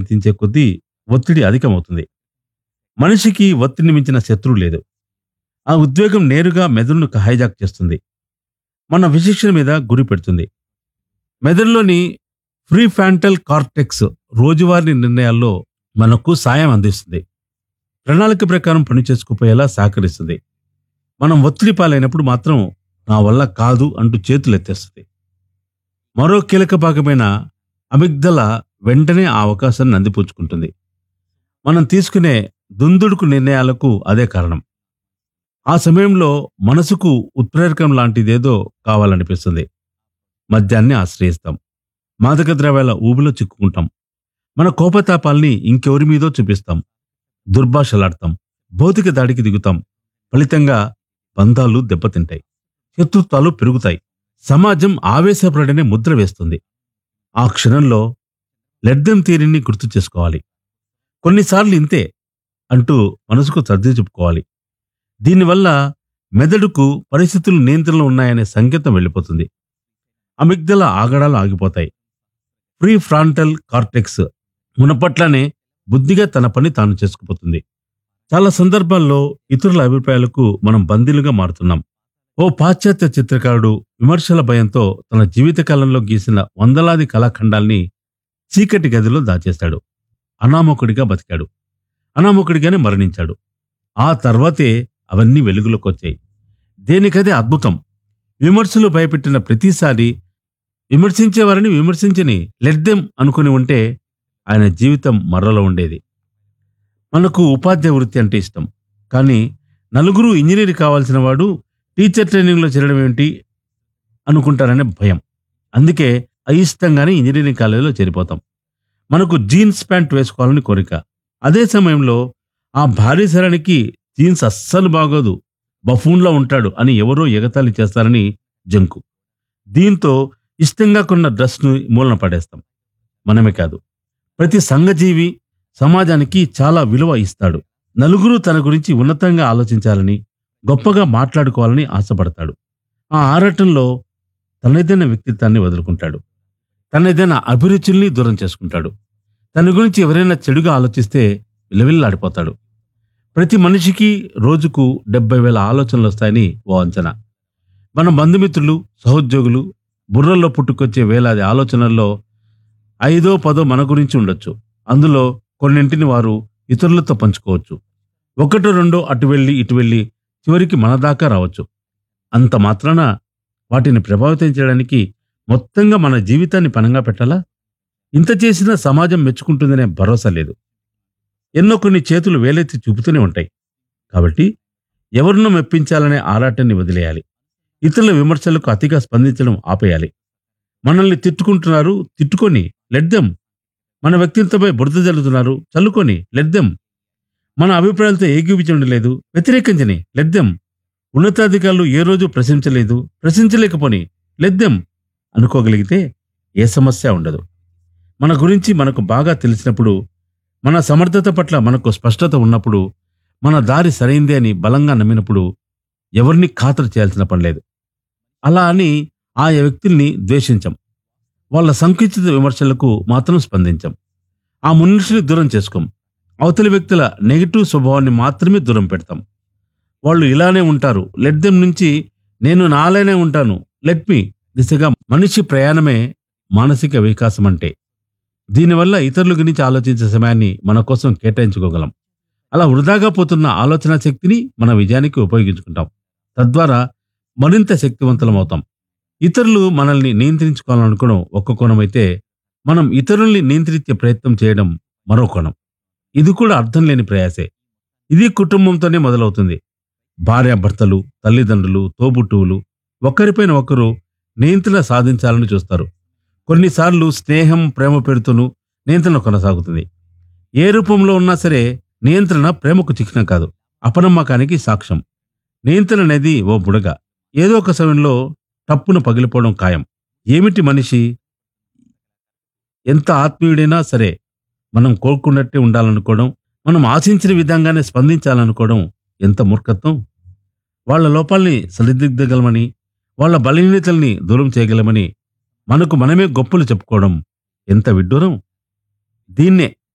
ప్రయత్నించే కొద్దీ ఒత్తిడి అధికమవుతుంది మనిషికి ఒత్తిడిని మించిన శత్రువు లేదు ఆ ఉద్వేగం నేరుగా మెదడును హైజాక్ చేస్తుంది మన విశిక్షణ మీద గురి పెడుతుంది మెదడులోని ఫ్రీఫాంటల్ కార్టెక్స్ రోజువారీ నిర్ణయాల్లో మనకు సాయం అందిస్తుంది ప్రణాళిక ప్రకారం పనిచేసుకుపోయేలా సహకరిస్తుంది మనం ఒత్తిడి పాలైనప్పుడు మాత్రం నా వల్ల కాదు అంటూ చేతులు ఎత్తేస్తుంది మరో కీలక భాగమైన అమిగ్దల వెంటనే ఆ అవకాశాన్ని అందిపుచ్చుకుంటుంది మనం తీసుకునే దుందుడుకు నిర్ణయాలకు అదే కారణం ఆ సమయంలో మనసుకు ఉత్ప్రేరకం లాంటిదేదో కావాలనిపిస్తుంది మద్యాన్ని ఆశ్రయిస్తాం మాదక ద్రవ్యాల ఊబిలో చిక్కుకుంటాం మన కోపతాపాల్ని ఇంకెవరి మీదో చూపిస్తాం దుర్భాషలాడతాం భౌతిక దాడికి దిగుతాం ఫలితంగా బంధాలు దెబ్బతింటాయి శత్రుత్వాలు పెరుగుతాయి సమాజం ఆవేశపడనే ముద్ర వేస్తుంది ఆ క్షణంలో లెడ్దెం తీరిని గుర్తు చేసుకోవాలి కొన్నిసార్లు ఇంతే అంటూ మనసుకు సర్ది చెప్పుకోవాలి దీనివల్ల మెదడుకు పరిస్థితులు నియంత్రణలో ఉన్నాయనే సంకేతం వెళ్ళిపోతుంది అమిగ్దల ఆగడాలు ఆగిపోతాయి ప్రీ ఫ్రాంటల్ కార్టెక్స్ మునపట్లనే బుద్ధిగా తన పని తాను చేసుకుపోతుంది చాలా సందర్భాల్లో ఇతరుల అభిప్రాయాలకు మనం బందీలుగా మారుతున్నాం ఓ పాశ్చాత్య చిత్రకారుడు విమర్శల భయంతో తన జీవితకాలంలో గీసిన వందలాది కళాఖండాల్ని చీకటి గదిలో దాచేశాడు అనామకుడిగా బతికాడు అనామకుడిగానే మరణించాడు ఆ తర్వాతే అవన్నీ వెలుగులోకి వచ్చాయి దేనికదే అద్భుతం విమర్శలు భయపెట్టిన ప్రతిసారి విమర్శించేవారిని విమర్శించని లెడ్దెం అనుకుని ఉంటే ఆయన జీవితం మర్రలో ఉండేది మనకు ఉపాధ్యాయ వృత్తి అంటే ఇష్టం కానీ నలుగురు ఇంజనీర్ కావాల్సిన వాడు టీచర్ ట్రైనింగ్లో చేరడం ఏమిటి అనుకుంటారనే భయం అందుకే అయిష్టంగానే ఇంజనీరింగ్ కాలేజీలో చేరిపోతాం మనకు జీన్స్ ప్యాంట్ వేసుకోవాలని కోరిక అదే సమయంలో ఆ భారీ శరానికి జీన్స్ అస్సలు బాగోదు బఫూన్లో ఉంటాడు అని ఎవరో ఎగతాళి చేస్తారని జంకు దీంతో ఇష్టంగా కొన్న డ్రెస్ను మూలన పడేస్తాం మనమే కాదు ప్రతి సంఘజీవి సమాజానికి చాలా విలువ ఇస్తాడు నలుగురు తన గురించి ఉన్నతంగా ఆలోచించాలని గొప్పగా మాట్లాడుకోవాలని ఆశపడతాడు ఆ ఆరాటంలో తనదైన వ్యక్తిత్వాన్ని వదులుకుంటాడు తనదైన అభిరుచుల్ని దూరం చేసుకుంటాడు తన గురించి ఎవరైనా చెడుగా ఆలోచిస్తే విలవిల్లాడిపోతాడు ప్రతి మనిషికి రోజుకు డెబ్బై వేల ఆలోచనలు వస్తాయని ఓ అంచనా మన బంధుమిత్రులు సహోద్యోగులు బుర్రల్లో పుట్టుకొచ్చే వేలాది ఆలోచనల్లో ఐదో పదో మన గురించి ఉండొచ్చు అందులో కొన్నింటిని వారు ఇతరులతో పంచుకోవచ్చు ఒకటో రెండో అటు వెళ్ళి ఇటు వెళ్ళి చివరికి మన దాకా రావచ్చు అంత మాత్రాన వాటిని ప్రభావితం చేయడానికి మొత్తంగా మన జీవితాన్ని పనంగా పెట్టాలా ఇంత చేసినా సమాజం మెచ్చుకుంటుందనే భరోసా లేదు ఎన్నో కొన్ని చేతులు వేలెత్తి చూపుతూనే ఉంటాయి కాబట్టి ఎవరినో మెప్పించాలనే ఆరాటాన్ని వదిలేయాలి ఇతరుల విమర్శలకు అతిగా స్పందించడం ఆపేయాలి మనల్ని తిట్టుకుంటున్నారు తిట్టుకొని లెడ్దెం మన వ్యక్తిత్వంపై బురద జల్లుతున్నారు చల్లుకొని లెడ్దెం మన అభిప్రాయాలతో ఏకీపించడం లేదు వ్యతిరేకించని లెద్దెం ఉన్నతాధికారులు ఏ రోజు ప్రశంసలేదు ప్రశంసలేకపోని లెద్దెం అనుకోగలిగితే ఏ సమస్య ఉండదు మన గురించి మనకు బాగా తెలిసినప్పుడు మన సమర్థత పట్ల మనకు స్పష్టత ఉన్నప్పుడు మన దారి సరైందే అని బలంగా నమ్మినప్పుడు ఎవరిని ఖాతరు చేయాల్సిన పని లేదు అలా అని ఆ వ్యక్తుల్ని ద్వేషించం వాళ్ళ సంకుచిత విమర్శలకు మాత్రం స్పందించం ఆ మనుషుని దూరం చేసుకోం అవతలి వ్యక్తుల నెగిటివ్ స్వభావాన్ని మాత్రమే దూరం పెడతాం వాళ్ళు ఇలానే ఉంటారు లెట్ దెమ్ నుంచి నేను నాలానే ఉంటాను లెట్ మీ దిశగా మనిషి ప్రయాణమే మానసిక వికాసం అంటే దీనివల్ల ఇతరుల గురించి ఆలోచించే సమయాన్ని మన కోసం కేటాయించుకోగలం అలా వృధాగా పోతున్న ఆలోచన శక్తిని మన విజయానికి ఉపయోగించుకుంటాం తద్వారా మరింత శక్తివంతులం అవుతాం ఇతరులు మనల్ని నియంత్రించుకోవాలనుకోవడం ఒక కోణం అయితే మనం ఇతరుల్ని నియంత్రించే ప్రయత్నం చేయడం మరో కోణం ఇది కూడా అర్థం లేని ప్రయాసే ఇది కుటుంబంతోనే మొదలవుతుంది భార్యాభర్తలు తల్లిదండ్రులు తోబుట్టువులు ఒకరిపైన ఒకరు నియంత్రణ సాధించాలని చూస్తారు కొన్నిసార్లు స్నేహం ప్రేమ పెడుతూను నియంత్రణ కొనసాగుతుంది ఏ రూపంలో ఉన్నా సరే నియంత్రణ ప్రేమకు చిహ్నం కాదు అపనమ్మకానికి సాక్ష్యం నియంత్రణ అనేది ఓ బుడగ ఏదో ఒక సమయంలో టప్పున పగిలిపోవడం ఖాయం ఏమిటి మనిషి ఎంత ఆత్మీయుడైనా సరే మనం కోరుకున్నట్టే ఉండాలనుకోవడం మనం ఆశించిన విధంగానే స్పందించాలనుకోవడం ఎంత మూర్ఖత్వం వాళ్ళ లోపాల్ని సరిదిద్దగలమని వాళ్ళ బలహీనతల్ని దూరం చేయగలమని మనకు మనమే గొప్పలు చెప్పుకోవడం ఎంత విడ్డూరం దీన్నే